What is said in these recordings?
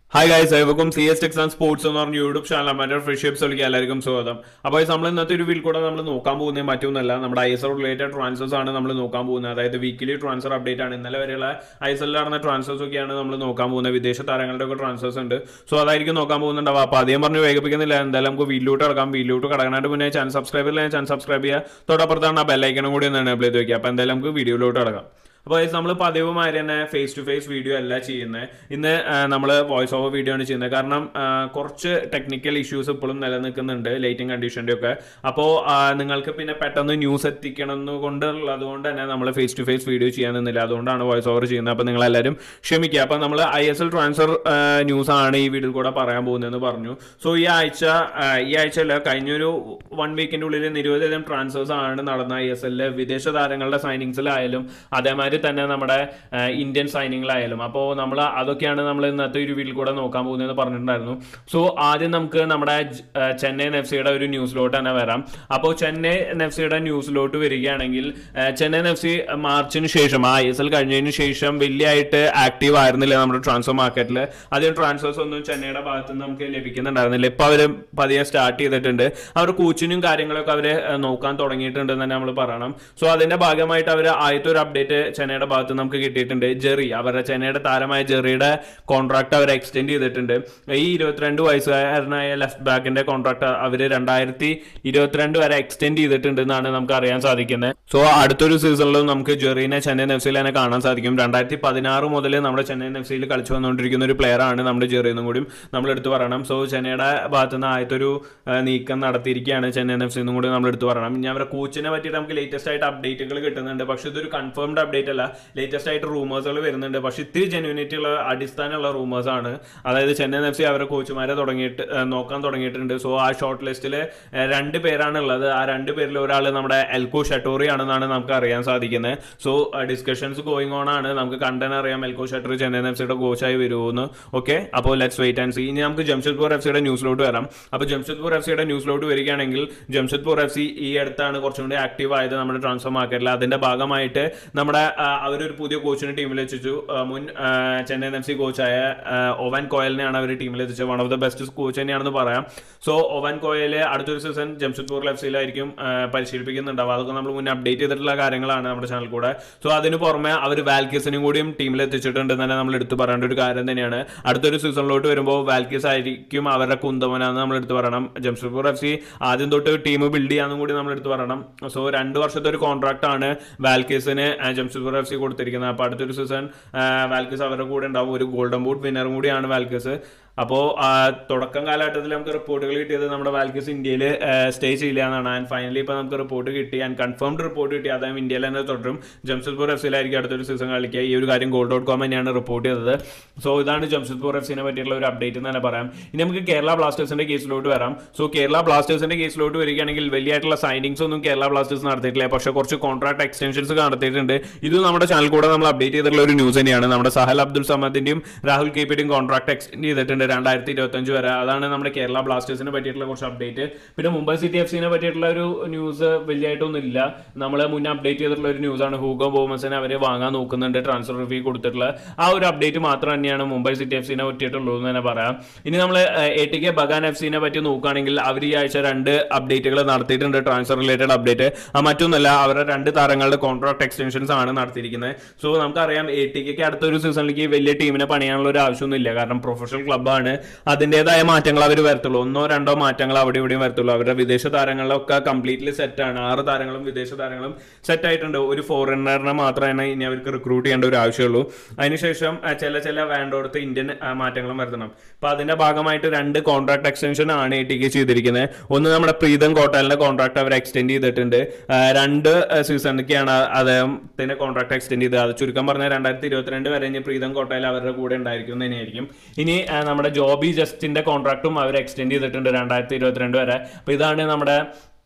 hi guys ഏവർക്കും C S techs and sports എന്ന് പറഞ്ഞ യൂട്യൂബ് ചാനൽ മറ്റൊരു ഫ്രണ്ട്ഷിപ്സ് വിളിക്കുക എല്ലാവർക്കും സ്വാഗതം അപ്പോൾ നമ്മൾ ഇന്നത്തെ ഒരു വീൽ കൂടെ നമ്മൾ നോക്കാൻ പോകുന്നത് മറ്റൊന്നല്ല നമ്മുടെ I S L related transfers ആണ് നമ്മൾ നോക്കാൻ പോകുന്നത് അതായത് വീക്കിലി ട്രാൻസ്ഫർ അപ്ഡേറ്റ് ആണ് ഇന്നലെ വരെയുള്ള ഐ എസ് എല്ലിൽ നടന്ന ട്രാൻസ്ഫേഴ്സ് ഒക്കെയാണ് നമ്മൾ നോക്കാൻ പോകുന്നത് വിദേശ താരങ്ങളുടെ ഒക്കെ ട്രാൻസ്ഫേഴ്സ് ഉണ്ട് സോ അതായിരിക്കും നോക്കാൻ പോകുന്നുണ്ടാവും അപ്പോൾ അധികം പറഞ്ഞ് വേഗപ്പിക്കുന്നില്ല എന്തായാലും നമുക്ക് വീട്ടിലോട്ട് കിടക്കാം വീട്ടിലോട്ട് കിടക്കാനായിട്ട് മുന്നേ ചാനൽ സബ്സ്ക്രൈബ് ചെയ്യില്ല ചാനൽ സബ്സ്ക്രൈബ് ചെയ്യുക തൊട്ടപ്പുറത്താണ് ആ ബെല്ലൈക്കനും കൂടി ഒന്ന് എനേബിൾ ചെയ്ത് വെക്കുക അപ്പോൾ എന്തായാലും നമുക്ക് വീഡിയോയിലോട്ട് കിടക്കാം അപ്പോൾ നമ്മൾ പതിവുമാതിരി തന്നെ ഫേസ് ടു ഫേസ് വീഡിയോ അല്ല ചെയ്യുന്നത് ഇന്ന് നമ്മൾ വോയിസ് ഓവർ വീഡിയോ ആണ് ചെയ്യുന്നത് കാരണം ആ, കുറച്ച് ടെക്നിക്കൽ ഇഷ്യൂസ് ഇപ്പോഴും നിലനിൽക്കുന്നുണ്ട് ലൈറ്റിംഗ് കണ്ടീഷൻ്റെ ഒക്കെ അപ്പോൾ നിങ്ങൾക്ക് പിന്നെ പെട്ടെന്ന് ന്യൂസ് എത്തിക്കണം കൊണ്ടുള്ളത് കൊണ്ട് തന്നെ നമ്മൾ ഫേസ് ടു ഫേസ് വീഡിയോ ചെയ്യാൻ നിന്നില്ല അതുകൊണ്ടാണ് വോയിസ് ഓവർ ചെയ്യുന്നത് അപ്പോൾ നിങ്ങൾ എല്ലാവരും ക്ഷമിക്കുക അപ്പോൾ നമ്മൾ I S L transfer news ആണ് ഈ വീഡിയോയിൽ കൂടെ പറയാൻ പോകുന്നതെന്ന് പറഞ്ഞു സോ ഈ ആഴ്ച ആ, ഈ ആഴ്ച അല്ല കഴിഞ്ഞൊരു വൺ വീക്കിൻ്റെ ഉള്ളിൽ നിരവധിയധികം ട്രാൻസ്ഫേഴ്സ് ആണ് നടന്ന ഐ എസ് എല്ലിൽ വിദേശ താരങ്ങളുടെ സൈനിങ്സിലായാലും അതേമാതിരി തന്നെ നമ്മുടെ ആ, ഇന്ത്യൻ സൈനിങ്ങിലായാലും അപ്പോൾ നമ്മൾ അതൊക്കെയാണ് നമ്മൾ ഇന്നത്തെ ഒരു വീട്ടിൽ കൂടെ നോക്കാൻ പോകുന്നതെന്ന് പറഞ്ഞിട്ടുണ്ടായിരുന്നു സോ ആദ്യം നമുക്ക് നമ്മുടെ ജ്- ആ, ചെന്നൈ എഫ് സിയുടെ ഒരു ന്യൂസിലോട്ട് തന്നെ വരാം അപ്പോൾ ചെന്നൈ എഫ് സിയുടെ ന്യൂസിലോട്ട് വരികയാണെങ്കിൽ ആ, ചെന്നൈ എഫ് സി മാർച്ചിന് ശേഷം ആ ഐ എസ് എൽ കഴിഞ്ഞതിന് ശേഷം വലിയതായിട്ട് ആക്റ്റീവ് ആയിരുന്നില്ല നമ്മുടെ ട്രാൻസ്ഫർ മാർക്കറ്റിൽ അധികം ട്രാൻസ്ഫേഴ്സ് ഒന്നും ചെന്നൈയുടെ ഭാഗത്ത് നിന്ന് നമുക്ക് ലഭിക്കുന്നുണ്ടായിരുന്നില്ല ഇപ്പൊ അവര് പതിയെ സ്റ്റാർട്ട് ചെയ്തിട്ടുണ്ട് അവർ കോച്ചിനും കാര്യങ്ങളൊക്കെ അവര് ആ, നോക്കാൻ തുടങ്ങിയിട്ടുണ്ട് എന്ന് തന്നെ നമ്മൾ പറയണം സോ അതിന്റെ ഭാഗമായിട്ട് അവർ ആദ്യത്തെ ഒരു അപ്ഡേറ്റ് ചെന്നൈയുടെ ഭാഗത്ത് നമുക്ക് കിട്ടിയിട്ടുണ്ട് ജെറി അവരുടെ ചെന്നൈയുടെ താരമായ ജെറിയുടെ കോൺട്രാക്ട് അവർ എക്സ്റ്റെൻഡ് ചെയ്തിട്ടുണ്ട് ഈ ഇരുപത്തിരണ്ട് വയസ്സുകാരനായ ലെഫ്റ്റ് ബാക്കിന്റെ കോൺട്രാക്ട് അവർ രണ്ടായിരത്തി ഇരുപത്തിരണ്ട് വരെ എക്സ്റ്റെൻഡ് ചെയ്തിട്ടുണ്ട് എന്നാണ് നമുക്ക് അറിയാൻ സാധിക്കുന്നത് സോ അടുത്തൊരു സീസണിലും നമുക്ക് ജെറീനെ ചെന്നൈ എഫ് സിയിൽ തന്നെ കാണാൻ സാധിക്കും രണ്ടായിരത്തി പതിനാറ് മുതൽ നമ്മുടെ ചെന്നൈ എഫ് സിയിൽ കളിച്ചു വന്നുകൊണ്ടിരിക്കുന്ന ഒരു പ്ലെയർ ആണ് നമ്മുടെ ജെറി എന്നും കൂടി നമ്മൾ എടുത്തു പറയണം സോ ചെന്നൈയുടെ ഭാഗത്ത് നിന്ന് ആദ്യത്തെ ഒരു ആ, നീക്കം നടത്തിയിരിക്കുകയാണ് ചെന്നൈ എഫ് സി എന്നും കൂടി നമ്മൾ എടുത്തു പറയണം ഇനി അവരുടെ കോച്ചിനെ പറ്റിയിട്ട് നമുക്ക് ലേറ്റസ്റ്റ് ആയിട്ട് അപ്ഡേറ്റുകൾ കിട്ടുന്നുണ്ട് പക്ഷെ ഇതൊരു കൺഫേംഡ് അപ്ഡേറ്റ് അല്ല ലേറ്റസ്റ്റ് ആയിട്ട് റൂമേഴ്സുകൾ വരുന്നുണ്ട് പക്ഷെ ഇത്തിരി ജെന്യൂനിറ്റി ഉള്ള അടിസ്ഥാനമുള്ള റൂമേഴ്സ് ആണ് അതായത് ചെന്നൈ എഫ് സി അവരുടെ കോച്ചുമാരെ തുടങ്ങിയിട്ട് ആ, നോക്കാൻ തുടങ്ങിയിട്ടുണ്ട് സോ ആ ഷോർട്ട് ലിസ്റ്റിൽ രണ്ട് പേരാണ് ഉള്ളത് ആ രണ്ട് പേരിൽ ഒരാൾ നമ്മുടെ എൽകോ ഷട്ടോറി ആണെന്നാണ് നമുക്ക് അറിയാൻ സാധിക്കുന്നത് സോ ഡിസ്കഷൻസ് ഗോയിങ് ഓൺ ആണ് നമുക്ക് കണ്ടൻ അറിയാം എൽകോ ഷട്ടറി ചെന്നൈ എഫ് സിയുടെ കോച്ചായി വരുമെന്ന് ഓക്കെ അപ്പോൾ ലെറ്റ്സ് വെയിറ്റ് ആൻഡ് സി ഇനി നമുക്ക് ജംഷഡ്പൂർ എഫ് സിയുടെ ന്യൂസിലോട്ട് വരാം അപ്പോൾ ജംഷഡ്പൂർ എഫ് സിയുടെ ന്യൂസിലോട്ട് വരികയാണെങ്കിൽ ജംഷഡ്പൂർ എഫ് സി ഈ അടുത്താണ് കുറച്ചും കൂടി ആക്റ്റീവ് ആയത് നമ്മുടെ ട്രാൻസ്ഫർ മാർക്കറ്റിൽ അതിന്റെ ഭാഗമായിട്ട് നമ്മുടെ ആ, അവരൊരു പുതിയ കോച്ചിനെ ടീമിൽ എത്തിച്ചു ആ, മുൻ ആ, ചെന്നൈ എഫ് സി കോച്ചായ ഒവൻ കോയലിനെയാണ് അവർ ടീമിൽ എത്തിച്ചത് one of the best coach തന്നെയാണെന്ന് പറയാം സോ ഒവൻ കോയല് അടുത്തൊരു സീസൺ ജംഷഡ്പൂർ എഫ് സിയിലായിരിക്കും പരിശീലിപ്പിക്കുന്നുണ്ടാവും അതൊക്കെ നമ്മൾ മുന്നേ അപ്ഡേറ്റ് ചെയ്തിട്ടുള്ള കാര്യങ്ങളാണ് നമ്മുടെ ചാനൽ കൂടെ സോ അതിന് പുറമെ അവർ വാൽക്കിസിനും കൂടിയും ടീമിൽ എത്തിച്ചിട്ടുണ്ട് എന്ന് തന്നെ നമ്മൾ എടുത്തു പറയേണ്ട ഒരു കാര്യം തന്നെയാണ് അടുത്തൊരു സീസണിലോട്ട് വരുമ്പോൾ വാൽക്കിസ് ആയിരിക്കും അവരുടെ കുന്തമനാന്ന് നമ്മൾ എടുത്തു പറയണം ജംഷഡ്പൂർ എഫ് സി ആദ്യം തൊട്ട് ടീം ബിൽഡ് ചെയ്യാന്നും കൂടി നമ്മൾ എടുത്തു പറയണം സോ രണ്ട് വർഷത്തെ ഒരു കോൺട്രാക്ട് ആണ് വാൽക്കേസിന് ജംഷഡ്പൂർ എഫ് സി കൊടുത്തിരിക്കുന്നത് അപ്പോൾ അടുത്തൊരു സീസൺ വാൽക്കേസ് അവരുടെ കൂടെ ഉണ്ടാവും ഒരു ഗോൾഡൻ ബൂട്ട് വിന്നറും കൂടിയാണ് വാൽക്കേസ് അപ്പോൾ തുടക്കം കാലഘട്ടത്തിൽ നമുക്ക് റിപ്പോർട്ടുകൾ കിട്ടിയത് നമ്മുടെ വാൽക്കേസ് ഇന്ത്യയിൽ സ്റ്റേ ചെയ്യില്ല എന്നാണ് ആൻഡ് ഫൈനലി ഇപ്പോൾ നമുക്ക് റിപ്പോർട്ട് കിട്ടി ആൻഡ് കൺഫേംഡ് റിപ്പോർട്ട് കിട്ടി അദ്ദേഹം ഇന്ത്യയിൽ തന്നെ തുടരും ജംഷഡ്പൂർ എഫ് സിയിലായിരിക്കും അടുത്തൊരു സീസൺ കളിക്കുക ഈ ഒരു കാര്യം ഗോൾ ഡോട്ട് കോം തന്നെയാണ് റിപ്പോർട്ട് ചെയ്തത് സോ ഇതാണ് ജംഷഡ്പൂർ എഫ് സിനെ പറ്റിയിട്ടുള്ള ഒരു അപ്ഡേറ്റ് എന്ന് തന്നെ പറയാം ഇനി നമുക്ക് കേരള ബ്ലാസ്റ്റേഴ്സിന്റെ കേസിലോട്ട് വരാം സോ കേരള ബ്ലാസ്റ്റേഴ്സിന്റെ കേസിലോട്ട് വരികയാണെങ്കിൽ വലിയായിട്ടുള്ള സൈനിങ്സ് ഒന്നും കേരള ബ്ലാസ്റ്റേഴ്സ് നടത്തിയിട്ടില്ല പക്ഷേ കുറച്ച് കോൺട്രാക്ട് എക്സ്റ്റൻഷൻസ് നടത്തിയിട്ടുണ്ട് ഇത് നമ്മുടെ ചാനൽ കൂടെ നമ്മൾ അപ്ഡേറ്റ് ചെയ്തിട്ടുള്ള ഒരു ന്യൂസ് തന്നെയാണ് നമ്മുടെ സഹൽ അബ്ദുൾ സമദിന്റെയും രാഹുൽ കെപിയുടെയും കോൺട്രാക്ട് എക്സ്റ്റെൻഡ് ചെയ്തിട്ടുണ്ട് രണ്ടായിരത്തി ഇരുപത്തഞ്ച് വരെ അതാണ് നമ്മുടെ കേരള ബ്ലാസ്റ്റേഴ്സിനെ പറ്റിയിട്ടുള്ള കുറച്ച് അപ്ഡേറ്റ് പിന്നെ മുംബൈ സിറ്റി എഫ് സിനെ പറ്റിയിട്ടുള്ള ഒരു ന്യൂസ് വലിയതായിട്ടൊന്നും ഇല്ല നമ്മൾ മുന്നേ അപ്ഡേറ്റ് ചെയ്തിട്ടുള്ള ഒരു ന്യൂസ് ആണ് ഹൂഗോ ബോമസിനെ അവർ വാങ്ങാൻ നോക്കുന്നുണ്ട് ട്രാൻസ്ഫർ റിവ്യൂ കൊടുത്തിട്ടുള്ള ആ ഒരു അപ്ഡേറ്റ് മാത്രം തന്നെയാണ് മുംബൈ സിറ്റി എഫ് സിനെ പറ്റിയിട്ടുള്ളൂ എന്ന് തന്നെ പറയാം ഇനി നമ്മൾ A T K Bagan F സിനെ പറ്റി നോക്കുകയാണെങ്കിൽ അവർ ഈ ആഴ്ച രണ്ട് അപ്ഡേറ്റുകൾ നടത്തിയിട്ടുണ്ട് ട്രാൻസ്ഫർ റിലേറ്റഡ് അപ്ഡേറ്റ് ആ മറ്റൊന്നല്ല അവരുടെ രണ്ട് താരങ്ങളുടെ കോൺട്രാക്ട് എക്സ്റ്റൻഷൻസ് ആണ് നടത്തിയിരിക്കുന്നത് സോ നമുക്കറിയാം എ ടി കെക്ക് അടുത്തൊരു സീസണിലേക്ക് വലിയ ടീമിനെ പണിയാനുള്ള ഒരു ആവശ്യമൊന്നുമില്ല കാരണം പ്രൊഫഷണൽ ക്ലബ്ബാണ് അതിൻ്റെതായ മാറ്റങ്ങൾ അവർ വരത്തുള്ളൂ ഒന്നോ രണ്ടോ മാറ്റങ്ങൾ അവിടെ ഇവിടെയും വരത്തുള്ളൂ അവരുടെ വിദേശ താരങ്ങളിലൊക്കെ കംപ്ലീറ്റ്ലി സെറ്റാണ് ആറ് താരങ്ങളും വിദേശ താരങ്ങളും സെറ്റ് ആയിട്ടുണ്ട് ഒരു ഫോറിനറിനെ മാത്രമാണ് ഇനി അവർക്ക് റിക്രൂട്ട് ചെയ്യേണ്ട ഒരു ആവശ്യമുള്ളൂ അതിനുശേഷം ആ, ചില ചില വേണ്ടോടത്ത് ഇന്ത്യൻ ആ, മാറ്റങ്ങളും വരുത്തണം അപ്പൊ അതിന്റെ ഭാഗമായിട്ട് രണ്ട് കോൺട്രാക്ട് എക്സ്റ്റൻഷൻ ആണ് എ ടി കെ ചെയ്തിരിക്കുന്നത് ഒന്ന് നമ്മുടെ പ്രീതം കോട്ടാലിന്റെ കോൺട്രാക്ട് അവർ എക്സ്റ്റെൻഡ് ചെയ്തിട്ടുണ്ട് ആ, രണ്ട് സീസണിലേക്കാണ് അദ്ദേഹത്തിന്റെ കോൺട്രാക്ട് എക്സ്റ്റെൻഡ് ചെയ്തത് അത് ചുരുക്കം പറഞ്ഞാൽ രണ്ടായിരത്തി ഇരുപത്തിരണ്ട് വരെ ഇനി പ്രീതം കോട്ടാൽ അവരുടെ കൂടെ ഉണ്ടായിരിക്കും എന്ന് തന്നെയായിരിക്കും ഇനി ആ, നമ്മുടെ ജോബി ജസ്റ്റിന്റെ കോൺട്രാക്റ്റും അവർ എക്സ്റ്റെൻഡ് ചെയ്തിട്ടുണ്ട് രണ്ടായിരത്തി ഇരുപത്തിരണ്ട് വരെ അപ്പൊ ഇതാണ് നമ്മുടെ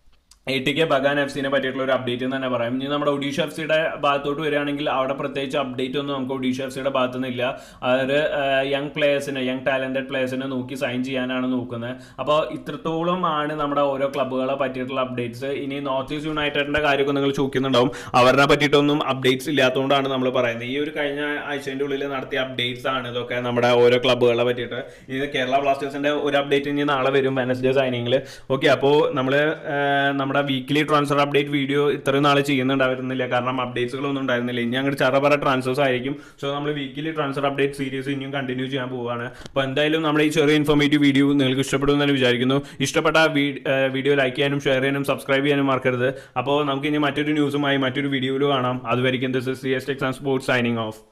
A T K Bagan F സിനെ പറ്റിയിട്ടുള്ള ഒരു അപ്ഡേറ്റ് എന്ന് തന്നെ പറയാം ഇനി നമ്മുടെ ഒഡീഷ എഫ് സിയുടെ ഭാഗത്തോട്ട് വരികയാണെങ്കിൽ അവിടെ പ്രത്യേകിച്ച് അപ്ഡേറ്റ് ഒന്നും നമുക്ക് ഒഡീഷ എഫ് സിയുടെ ഭാഗത്തു നിന്നില്ല അവർ യങ് പ്ലേയേഴ്സിനെ യങ് ടാലന്റഡ് പ്ലേയേഴ്സിനെ നോക്കി സൈൻ ചെയ്യാനാണ് നോക്കുന്നത് അപ്പോൾ ഇത്രത്തോളം ആണ് നമ്മുടെ ഓരോ ക്ലബ്ബുകളെ പറ്റിയിട്ടുള്ള അപ്ഡേറ്റ്സ് ഇനി നോർത്ത് ഈസ്റ്റ് യുണൈറ്റഡിന്റെ കാര്യമൊക്കെ നിങ്ങൾ ചോദിക്കുന്നുണ്ടാവും അവരെ പറ്റിയിട്ടൊന്നും അപ്ഡേറ്റ്സ് ഇല്ലാത്തതുകൊണ്ടാണ് നമ്മൾ പറയുന്നത് ഈ ഒരു കഴിഞ്ഞ ആഴ്ചയുടെ ഉള്ളിൽ നടത്തിയ അപ്ഡേറ്റ്സ് ആണ് ഇതൊക്കെ നമ്മുടെ ഓരോ ക്ലബ്ബുകളെ പറ്റിയിട്ട് ഇനി കേരള ബ്ലാസ്റ്റേഴ്സിന്റെ ഒരു അപ്ഡേറ്റ് ഇനി നാളെ വരും വെനസ്ഡേ സൈനിങ്ങിൽ ഓക്കെ അപ്പോൾ നമ്മൾ നമ്മുടെ വീക്കിലി ട്രാൻസ്ഫർ അപ്ഡേറ്റ് വീഡിയോ ഇത്രയും നാൾ ചെയ്യുന്നുണ്ടായിരുന്നില്ല കാരണം അപ്ഡേറ്റ്സുകളൊന്നും ഉണ്ടായിരുന്നില്ല ഇനി അങ്ങോട്ട് ചറപറ ട്രാൻസ്ഫേഴ്സ് ആയിരിക്കും സോ നമ്മൾ വീക്കിലി ട്രാൻസ്ഫർ അപ്ഡേറ്റ് സീരീസ് ഇനിയും കണ്ടിന്യൂ ചെയ്യാൻ പോവുകയാണ് അപ്പോൾ എന്തായാലും നമ്മുടെ ഈ ചെറിയ ഇൻഫോർമേറ്റീവ് വീഡിയോ നിങ്ങൾക്ക് ഇഷ്ടപ്പെടുമെന്ന് വിചാരിക്കുന്നു ഇഷ്ടപ്പെട്ട വീഡിയോ ലൈക്ക് ചെയ്യാനും ഷെയർ ചെയ്യാനും സബ്സ്ക്രൈബ് ചെയ്യാനും മറക്കരുത് അപ്പോൾ നമുക്ക് ഇനി മറ്റൊരു ന്യൂസുമായി മറ്റൊരു വീഡിയോയിൽ കാണാം അതുവരെയും this is C S techs and sports signing of